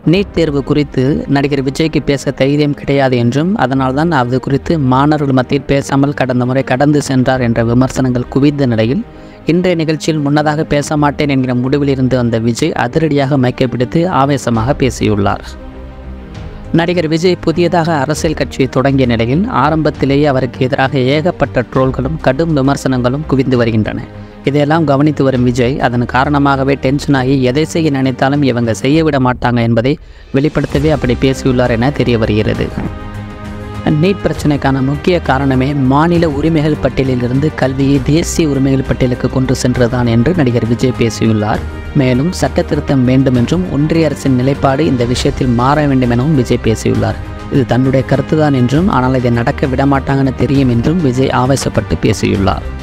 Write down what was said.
NEET தேர்வு குறித்து நடிகர் விஜய்க்கு பேச தைரியம் கிடையாது என்றும் அதனால்தான் அது குறித்து மாணவர்கள் மத்தியில் பேசாமல் கடந்த முறை கடந்து சென்றார் என்ற விமர்சனங்கள் குவிந்த நிலையில் இன்றைய நிகழ்ச்சியில் முன்னதாக பேச மாட்டேன் என்கிற முடிவில் இருந்து வந்த விஜய் அதிரடியாக மைக்கை பிடித்து ஆவேசமாக பேசியுள்ளார் நடிகர் விஜய் புதியதாக அரசியல் கட்சியை தொடங்கிய நிலையில் ஆரம்பத்திலேயே அவருக்கு எதிராக ஏகப்பட்ட ட்ரோல்களும் கடும் விமர்சனங்களும் குவிந்து வருகின்றன இதையெல்லாம் கவனித்து வரும் விஜய் அதன் காரணமாகவே டென்ஷன் ஆகி எதை செய்ய நினைத்தாலும் இவங்க செய்ய விட மாட்டாங்க என்பதை வெளிப்படுத்தவே அப்படி பேசியுள்ளார் என தெரிய வருகிறது நீட் பிரச்சனைக்கான முக்கிய காரணமே மாநில உரிமைகள் பட்டியலிலிருந்து கல்வியை தேசிய உரிமைகள் பட்டியலுக்கு கொண்டு சென்றதுதான் என்று நடிகர் விஜய் பேசியுள்ளார் மேலும் சட்ட திருத்தம் வேண்டும் என்றும் ஒன்றிய அரசின் நிலைப்பாடு இந்த விஷயத்தில் மாற வேண்டும் எனவும் விஜய் பேசியுள்ளார் இது தன்னுடைய கருத்துதான் என்றும் ஆனால் இதை நடக்க விடமாட்டாங்கன்னு தெரியும் என்றும் விஜய் ஆவேசப்பட்டு பேசியுள்ளார்